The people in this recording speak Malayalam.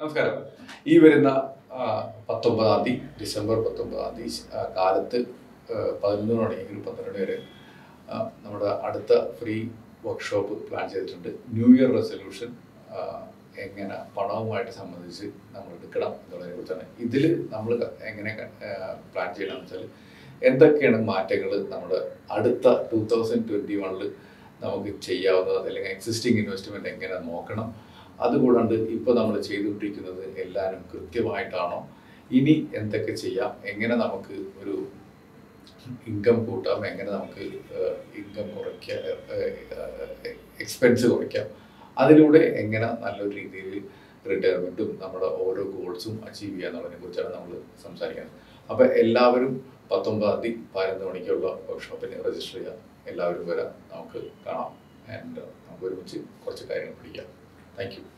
നമസ്കാരം ഈ വരുന്ന ആ, പത്തൊമ്പതാം തീയതി ഡിസംബർ പത്തൊമ്പതാം തീയതി ആ, കാലത്ത് ആ, പതിനൊന്ന് മണി ഒരു പന്ത്രണ്ട് മണി വരെ ആ, നമ്മുടെ അടുത്ത ഫ്രീ വർക്ക്ഷോപ്പ് പ്ലാൻ ചെയ്തിട്ടുണ്ട് ന്യൂ ഇയർ റെസൊല്യൂഷൻ എങ്ങനെ പണവുമായിട്ട് സംബന്ധിച്ച് നമ്മൾ എടുക്കണം എന്നുള്ളതിനെ കുറിച്ചാണ് ഇതിൽ നമ്മൾ എങ്ങനെ പ്ലാൻ ചെയ്യണമെന്ന് വെച്ചാൽ എന്തൊക്കെയാണ് മാറ്റങ്ങൾ നമ്മുടെ അടുത്ത ടൂ തൗസൻഡ് ട്വൻറ്റി വണ്ണിൽ നമുക്ക് ചെയ്യാവുന്നത് അല്ലെങ്കിൽ എക്സിസ്റ്റിംഗ് ഇൻവെസ്റ്റ്മെൻറ്റ് എങ്ങനെ നോക്കണം അതുകൂടാണ്ട് ഇപ്പോൾ നമ്മൾ ചെയ്തുകൊണ്ടിരിക്കുന്നത് എല്ലാവരും കൃത്യമായിട്ടാണോ ഇനി എന്തൊക്കെ ചെയ്യാം എങ്ങനെ നമുക്ക് ഒരു ഇൻകം കൂട്ടാം എങ്ങനെ നമുക്ക് ഇൻകം കുറയ്ക്കാം എക്സ്പെൻസ് കുറയ്ക്കാം അതിലൂടെ എങ്ങനെ നല്ലൊരു രീതിയിൽ റിട്ടയർമെൻറ്റും നമ്മുടെ ഓരോ ഗോൾസും അച്ചീവ് ചെയ്യുക എന്നുള്ളതിനെ കുറിച്ചാണ് നമ്മൾ സംസാരിക്കുന്നത് അപ്പോൾ എല്ലാവരും പത്തൊമ്പതാം തീയതി പതിനൊന്ന് മണിക്കുള്ള വർക്ക്ഷോപ്പിന് രജിസ്റ്റർ ചെയ്യുക എല്ലാവരും വരാം നമുക്ക് കാണാം ആൻഡ് നമുക്ക് ഒരുമിച്ച് കുറച്ച് കാര്യങ്ങൾ പഠിക്കാം താങ്ക് യു